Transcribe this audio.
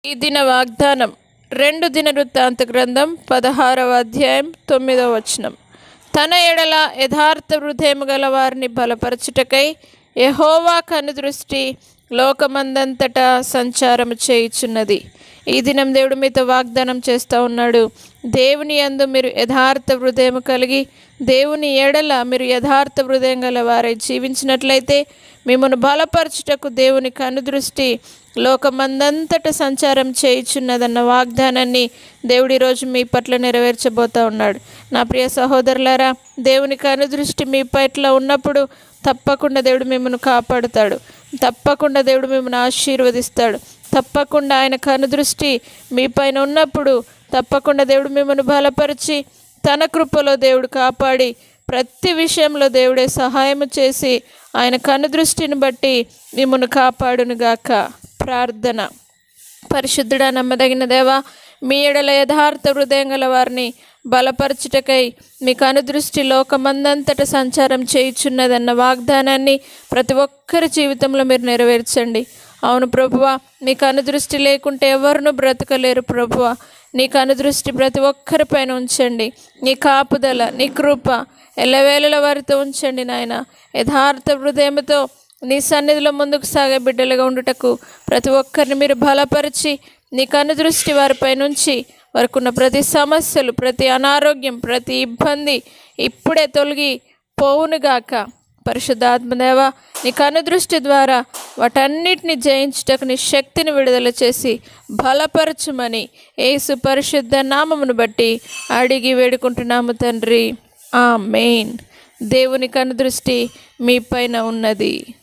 ఈ దిన వాగ్దానం రెండు దిన వృత్తాంత గ్రంథం పదహారవ అధ్యాయం తొమ్మిదవ వచనం తన ఎడల యథార్థ హృదయము గల వారిని బలపరచుటకై యహోవా కనుదృష్టి లోకమందంతటా సంచారము చేయుచున్నది ఈ దినం దేవుడు మీతో వాగ్దానం చేస్తూ ఉన్నాడు దేవుని యందు మీరు యథార్థ హృదయం కలిగి దేవుని ఎడల మీరు యథార్థ హృదయం గల వారై జీవించినట్లయితే మిమ్మల్ని బలపరచుటకు దేవుని కనుదృష్టి లోకమందంతట సంచారం చేయుచున్నదన్న వాగ్దానాన్ని దేవుడు ఈరోజు మీ పట్ల నెరవేర్చబోతా ఉన్నాడు నా ప్రియ సహోదరులారా దేవుని కనుదృష్టి మీ పట్ల ఉన్నప్పుడు తప్పకుండా దేవుడు మిమ్మల్ని కాపాడుతాడు తప్పకుండా దేవుడు మిమ్మల్ని ఆశీర్వదిస్తాడు తప్పకుండా ఆయన కనుదృష్టి మీ పైన ఉన్నప్పుడు తప్పకుండా దేవుడు మిమ్మల్ని బలపరిచి తన కృపలో దేవుడు కాపాడి ప్రతి విషయంలో దేవుడే సహాయం చేసి ఆయన కనుదృష్టిని బట్టి మిమ్మల్ని కాపాడునుగాక ప్రార్థన పరిశుద్ధుడా నమ్మదగిన దేవా మీ ఎడల యథార్థ హృదయం గల వారిని బలపరచుటకై మీకు అనుదృష్టి లోకమందంతట సంచారం చేయుచున్నదన్న వాగ్దానాన్ని ప్రతి ఒక్కరి జీవితంలో మీరు నెరవేర్చండి అవును ప్రభువ మీకు అనుదృష్టి లేకుంటే ఎవరినూ బ్రతకలేరు ప్రభువ నీకు అనుదృష్టి ప్రతి ఒక్కరిపైన ఉంచండి నీ కాపుదల నీ కృప ఎల్లవేళల వారితో ఉంచండి నాయన యథార్థ హృదయంతో నీ సన్నిధిలో ముందుకు సాగే బిడ్డలుగా ఉండుటకు ప్రతి ఒక్కరిని మీరు బలపరిచి నీ కనుదృష్టి వారిపై నుంచి వారికున్న ప్రతి సమస్యలు ప్రతి అనారోగ్యం ప్రతి ఇబ్బంది ఇప్పుడే తొలగి పోవునుగాక పరిశుద్ధాత్మదేవ నీ కనుదృష్టి ద్వారా వాటన్నిటిని జయించుటకు నీ శక్తిని విడుదల చేసి బలపరచుమని ఏసు పరిశుద్ధ నామమును బట్టి అడిగి వేడుకుంటున్నాము తండ్రి ఆ మెయిన్ దేవుని కనుదృష్టి మీ పైన ఉన్నది